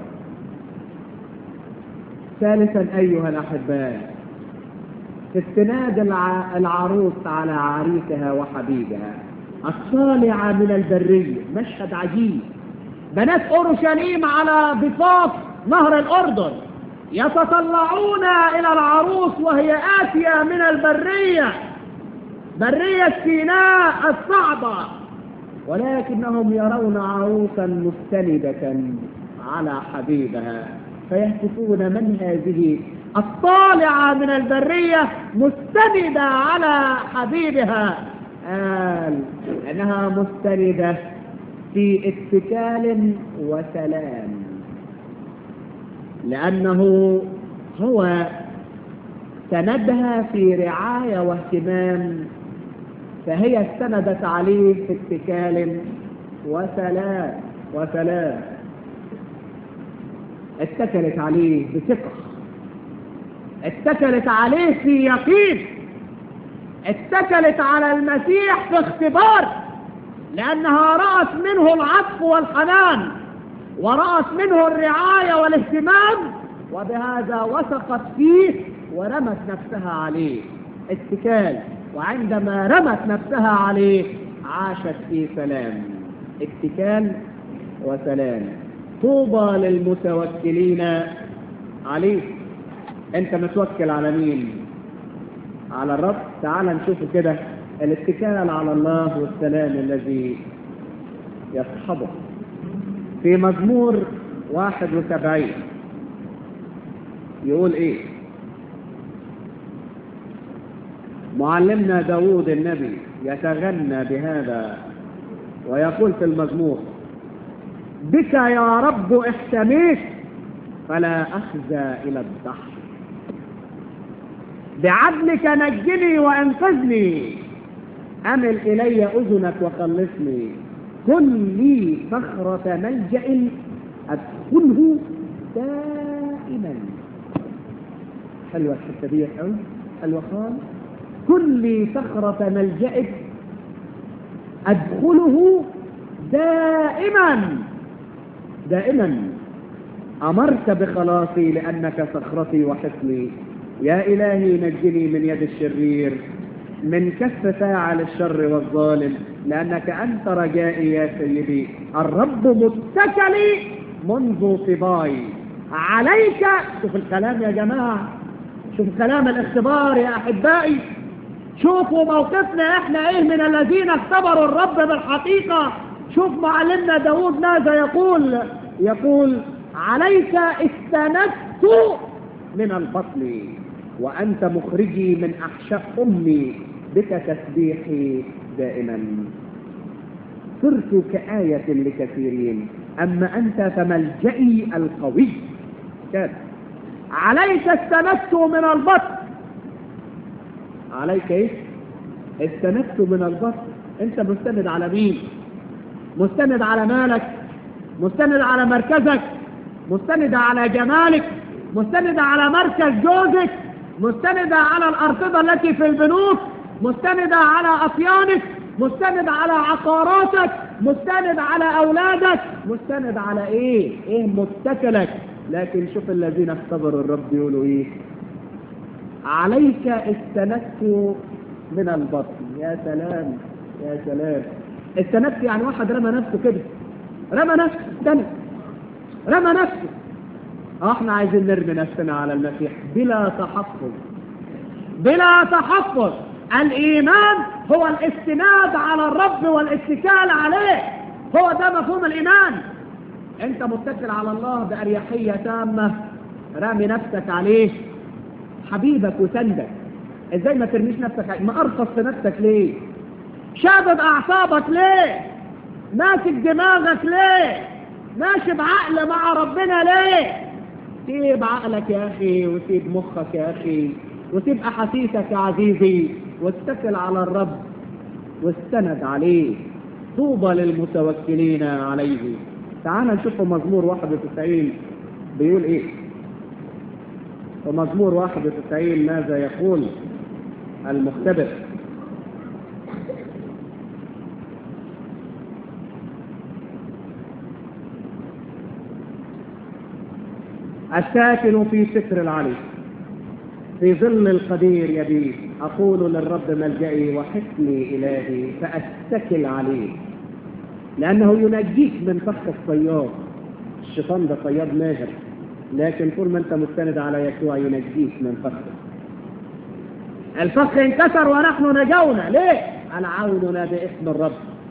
ثالثا أيها الأحباء استناد الع... العروس على عريسها وحبيبها الطالعة من البرية مشهد عجيب بنات أورشليم على ضفاف نهر الأردن يتطلعون إلى العروس وهي آتية من البرية برية سيناء الصعبة ولكنهم يرون عروسا مستندة على حبيبها فيهتفون من هذه الطالعة من البرية مستندة على حبيبها قال أنها مستندة في اتكال وسلام لأنه هو سندها في رعاية واهتمام فهي استندت عليه في اتكال وسلام وسلام اتكلت عليه بثقة اتكلت عليه في يقين اتكلت على المسيح في اختبار لأنها رأت منه العطف والحنان ورأت منه الرعاية والاهتمام وبهذا وثقت فيه ورمت نفسها عليه اتكال وعندما رمت نفسها عليه عاشت في سلام اتكال وسلام طوبى للمتوكلين عليه انت متوكل على مين على الرب تعال نشوف كده الاتكال على الله والسلام الذي يصحبه في مزمور واحد وسبعين يقول ايه معلمنا داود النبي يتغنى بهذا ويقول في المزمور بك يا رب احتميت فلا أخزى إلى الدهر بعدلك نجني وانقذني أمل إلي أذنك وخلصني كن لي صخرة ملجأ أدخله دائما حلوة الحتة دي قوي حلوة خالص كن لي صخرة ملجأ أدخله دائما دائما أمرت بخلاصي لأنك صخرتي وحصني يا إلهي نجني من يد الشرير من كف فاعل الشر والظالم لأنك أنت رجائي يا سيدي الرب متكلي منذ طباي عليك شوف الكلام يا جماعة شوف كلام الاختبار يا أحبائي شوفوا موقفنا احنا ايه من الذين اختبروا الرب بالحقيقة شوف معلمنا داود ماذا يقول يقول عليك استندت من البطن وأنت مخرجي من أحشاء أمي بك تسبيحي دائما صرت كآية لكثيرين أما أنت فملجئي القوي كان عليك استندت من البطن عليك ايه استندت من البطن انت مستند على مين مستند على مالك مستند على مركزك مستند على جمالك مستند على مركز جوزك مستندة على الأرصدة التي في البنوك مستندة على أطيانك مستند على عقاراتك مستند على أولادك مستند على إيه؟ إيه متكلك لكن شوف الذين اختبروا الرب يقولوا إيه عليك استندت من البطن يا سلام يا سلام استندت يعني واحد رمى نفسه كده رمى نفسه استند رمى نفسه اه احنا عايزين نرمي نفسنا على المسيح بلا تحفظ بلا تحفظ الايمان هو الاستناد على الرب والاتكال عليه هو ده مفهوم الايمان انت متكل على الله باريحيه تامه رامي نفسك عليه حبيبك وسندك ازاي ما ترميش نفسك عليه؟ ما ارخص في نفسك ليه شادد اعصابك ليه ماسك دماغك ليه ماشي بعقل مع ربنا ليه سيب عقلك يا اخي وسيب مخك يا اخي وسيب احاسيسك يا عزيزي واتكل على الرب واستند عليه طوبى للمتوكلين عليه تعال نشوف مزمور 91 بيقول ايه ومزمور 91 ماذا يقول المختبر الساكن في ستر العلي في ظل القدير يبيت أقول للرب ملجئي وحسني إلهي فأتكل عليه لأنه ينجيك من فخ الصياد الشيطان ده صياد ماهر لكن طول ما أنت مستند على يسوع ينجيك من فخه الفخ انكسر ونحن نجونا ليه؟ العوننا باسم الرب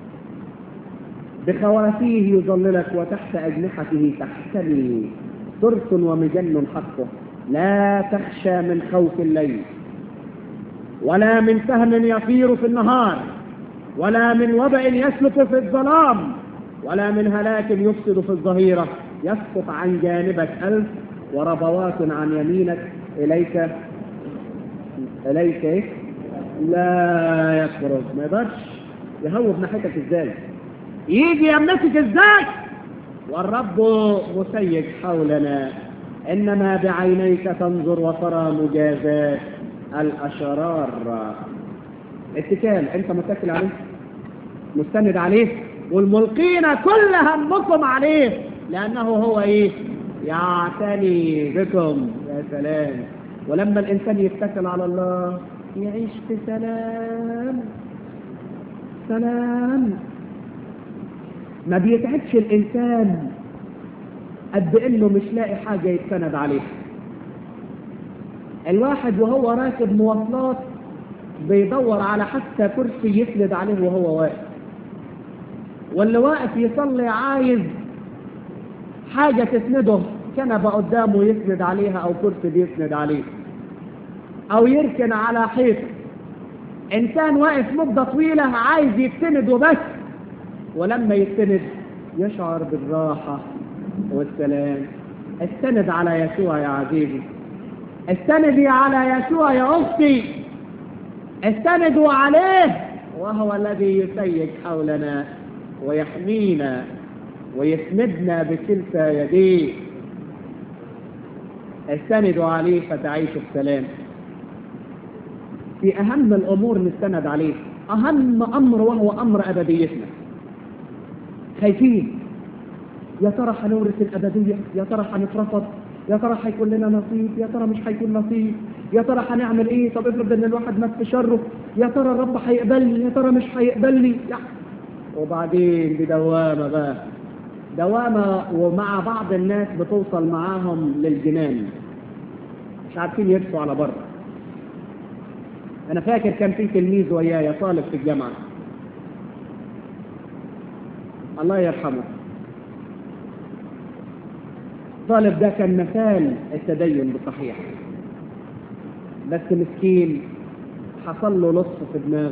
بخوافيه يظللك وتحت أجنحته تحتمي ترس ومجن حقه لا تخشى من خوف الليل ولا من سهم يطير في النهار ولا من وبأ يسلك في الظلام ولا من هلاك يفسد في الظهيرة يسقط عن جانبك ألف وربوات عن يمينك إليك إليك إيه؟ لا يقرب ما يقدرش يهوب ناحيتك ازاي يجي يمسك ازاي والرب مسيج حولنا انما بعينيك تنظر وترى مجازات الاشرار اتكال انت متكل عليه مستند عليه والملقين كل همكم عليه لانه هو ايه يعتني بكم يا سلام ولما الانسان يتكل على الله يعيش في سلام سلام ما بيتعبش الانسان قد انه مش لاقي حاجه يتسند عليها الواحد وهو راكب مواصلات بيدور على حتى كرسي يسند عليه وهو واقف واللي واقف يصلي عايز حاجة تسنده كنبة قدامه يسند عليها أو كرسي بيسند عليه أو يركن على حيط إنسان واقف مدة طويلة عايز يتسند وبس ولما يستند يشعر بالراحة والسلام استند على يسوع يا عزيزي استندي على يسوع يا أختي استندوا عليه وهو الذي يسيج حولنا ويحمينا ويسندنا بكلتا يديه استندوا عليه فتعيشوا بسلام في أهم الأمور نستند عليه أهم أمر وهو أمر أبديتنا خايفين يا ترى هنورث الأبدية يا ترى هنترفض يا ترى هيكون لنا نصيب يا ترى مش هيكون نصيب يا ترى هنعمل ايه طب افرض ان الواحد مات في شره يا ترى الرب هيقبلني يا ترى مش هيقبلني يا وبعدين دي دوامة بقى دوامة ومع بعض الناس بتوصل معاهم للجنان مش عارفين يرسوا على بره انا فاكر كان في تلميذ ويايا طالب في الجامعه الله يرحمه الطالب ده كان مثال التدين بصحيح بس مسكين حصل له لص في دماغه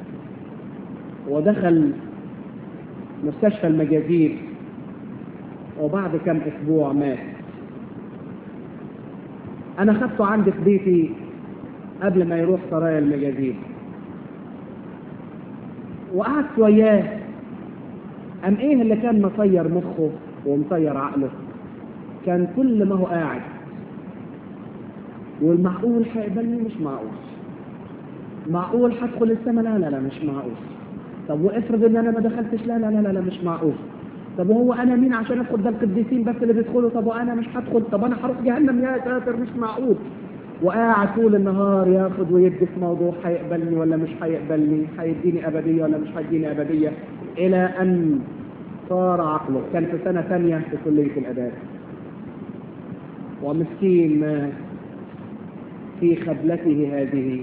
ودخل مستشفى المجازير وبعد كم اسبوع مات انا خدته عندي في بيتي قبل ما يروح سرايا المجازير وقعدت وياه أم إيه اللي كان مطير مخه ومطير عقله كان كل ما هو قاعد والمعقول هيقبلني مش معقول معقول هدخل السما لا لا لا مش معقول طب وافرض ان انا ما دخلتش لا لا لا لا, لا مش معقول طب وهو انا مين عشان ادخل ده القديسين بس اللي بيدخلوا طب وانا مش هدخل طب انا هروح جهنم يا ساتر مش معقول وقاعد طول النهار ياخد ويدي في موضوع هيقبلني ولا مش هيقبلني هيديني أبدية ولا مش هيديني أبدية إلى أن صار عقله كان في سنة ثانية في كلية الآداب ومسكين مات في خبلته هذه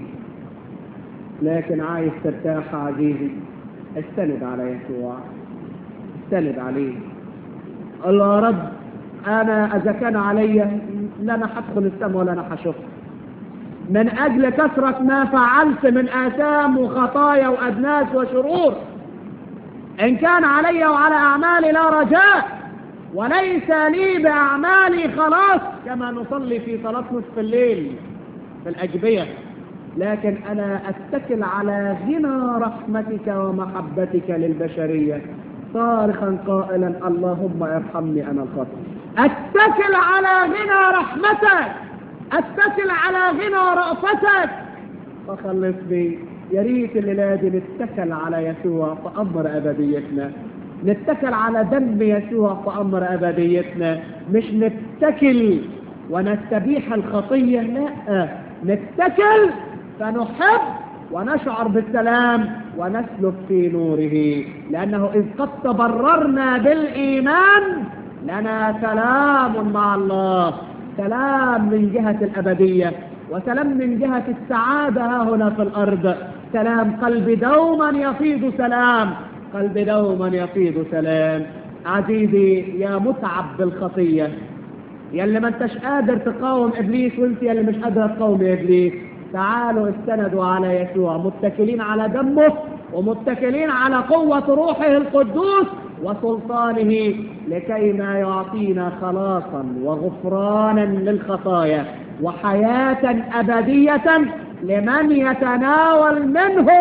لكن عايز ترتاح عزيزي استند على يسوع استند عليه قال له يا رب انا اذا كان علي لا انا هدخل السماء ولا انا هشوف من اجل كثرة ما فعلت من اثام وخطايا وادناس وشرور ان كان علي وعلى اعمالي لا رجاء وليس لي باعمالي خلاص كما نصلي في صلاة نصف الليل في الاجبية لكن انا اتكل على غنى رحمتك ومحبتك للبشرية صارخا قائلا اللهم ارحمني انا الخاطئ اتكل على غنى رحمتك اتكل على غنى رأفتك فخلصني يا ريت الليله دي نتكل على يسوع في امر ابديتنا نتكل على دم يسوع في امر ابديتنا مش نتكل ونستبيح الخطيه لا نتكل فنحب ونشعر بالسلام ونسلك في نوره لأنه إذ قد تبررنا بالإيمان لنا سلام مع الله سلام من جهة الأبدية وسلام من جهة السعادة ها هنا في الأرض سلام قلبي دوما يفيض سلام قلبي دوما يفيض سلام عزيزي يا متعب بالخطية يا اللي ما انتش قادر تقاوم ابليس وانت يا اللي مش قادر تقاوم ابليس تعالوا استندوا على يسوع متكلين على دمه ومتكلين على قوة روحه القدوس وسلطانه لكي ما يعطينا خلاصا وغفرانا للخطايا وحياة أبدية لمن يتناول منه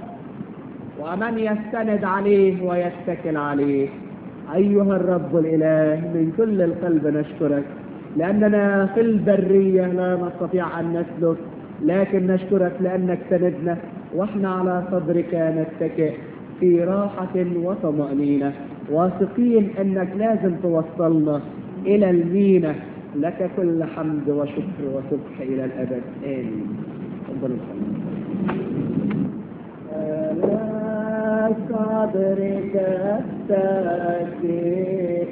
ومن يستند عليه ويتكل عليه أيها الرب الإله من كل القلب نشكرك لأننا في البرية لا نستطيع أن نسلك لكن نشكرك لأنك سندنا وإحنا على صدرك نتكئ في راحة وطمأنينة واثقين أنك لازم توصلنا إلى المينة لك كل حمد وشكر وسبح إلى الأبد آمين تفضل على صدرك التأكيد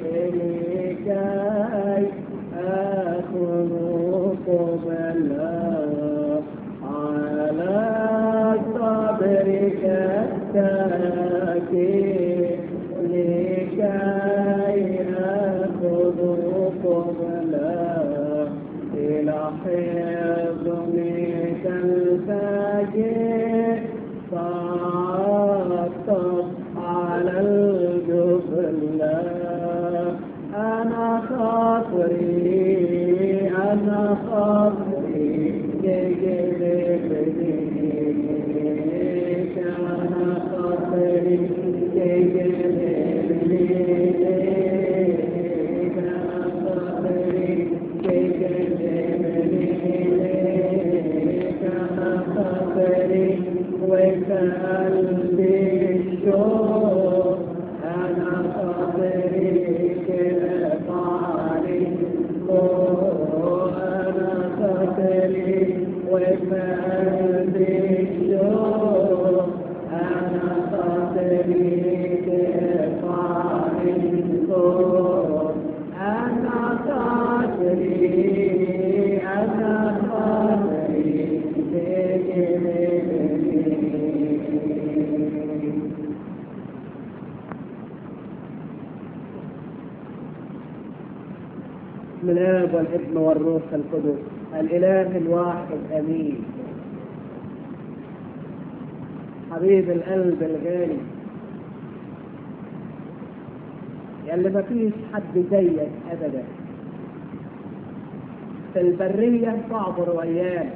لكي أخذ قبلا على صدرك التأكيد لكي أخذ قبلا إلى حضنك الفجر فعطف على الجبل أنا خاطري أنا خاطري جيجي أنا خاطري وقلبي الشوق أنا خاطري كفاني أنا خاطري وقلبي الشوق أنا خاطري كفاني أنا خاطري أنا خاطري من الاب والابن والروح القدس الاله الواحد امين حبيب القلب الغالي يلي ما فيش حد زيك ابدا في البرية تعبر ويانا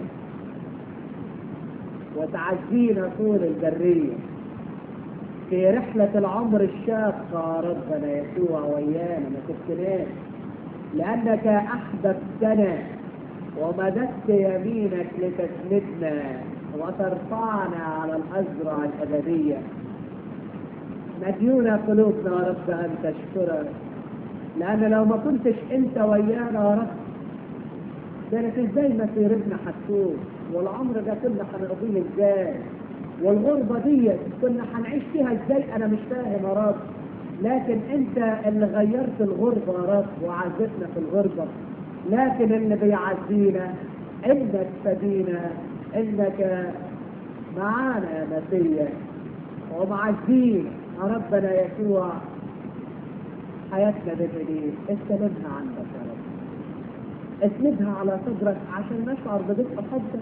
وتعزينا طول البرية في رحلة العمر الشاقة ربنا يسوع ويانا ما تفتناش لأنك أحببتنا ومددت يمينك لتسندنا وترفعنا على الأزرع الأبدية مديونة قلوبنا يا رب أن تشكرك لأن لو ما كنتش أنت ويانا يا رب كانت ازاي مسيرتنا هتكون والعمر ده كنا هنقضيه ازاي والغربة دي كنا هنعيش فيها ازاي انا مش فاهم يا رب لكن انت اللي غيرت الغربة يا رب وعزتنا في الغربة لكن اللي بيعزينا انك فدينا انك معانا يا مسيح ومعزين يا ربنا يسوع حياتنا بايديك استلمها عندك يا رب اسندها على صدرك عشان نشعر بدفء حبك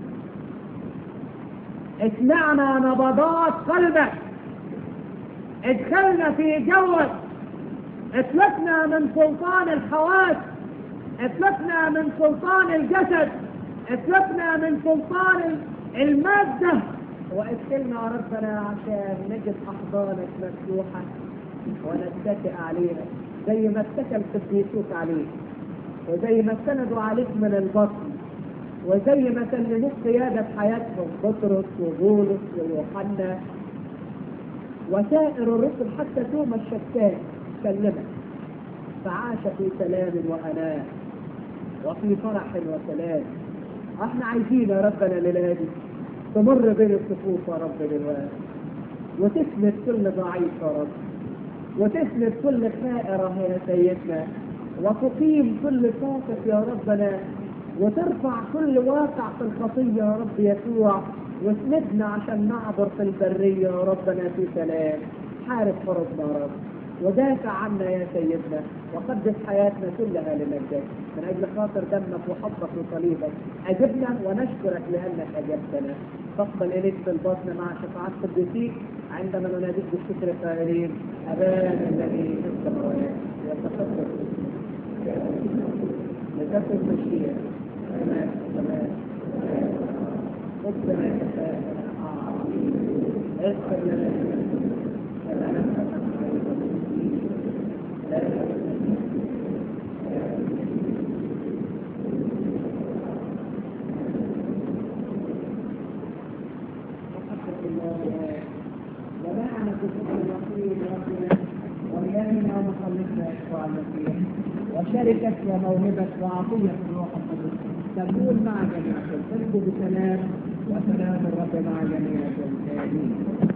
اسمعنا نبضات قلبك ادخلنا في جوك اطلقنا من سلطان الحواس اطلقنا من سلطان الجسد اطلقنا من سلطان المادة وادخلنا يا ربنا عشان نجد احضانك مفتوحة ونتكئ عليها زي ما اتكى القديسوك عليك وزي ما استندوا عليك من البطن وزي ما سلموك قيادة حياتهم بطرس وبولس ويوحنا وسائر الرسل حتى توما الشكاك سلمك فعاش في سلام وأناة وفي فرح وسلام احنا عايزين يا ربنا ليلة دي تمر بين الصفوف يا رب دلوقتي وتسند كل ضعيف يا رب وتسند كل خائرة يا سيدنا وتقيم كل ساقط يا ربنا وترفع كل واقع في الخطية يا رب يسوع واسندنا عشان نعبر في البرية يا ربنا في سلام حارب فرضنا يا رب ودافع عنا يا سيدنا وقدس حياتنا كلها لمجدك من اجل خاطر دمك وحبك وصليبك اجبنا ونشكرك لانك اجبتنا تقبل اليك بالبطن مع شفاعات قدسيك عندما نناديك بالشكر قائلين ابانا الذي في السماوات يتقدس لتكن مشيئة كما في السماء اغفر لنا اغفر لنا كما نفعل ومعنا بفضل الرسول ربنا وإلهنا ومخلصنا يسوع المسيح وشركة وموهبة وعطية الروح القدس تكون مع جميعكم تنجو بسلام وسلام الرب مع جميعكم آمين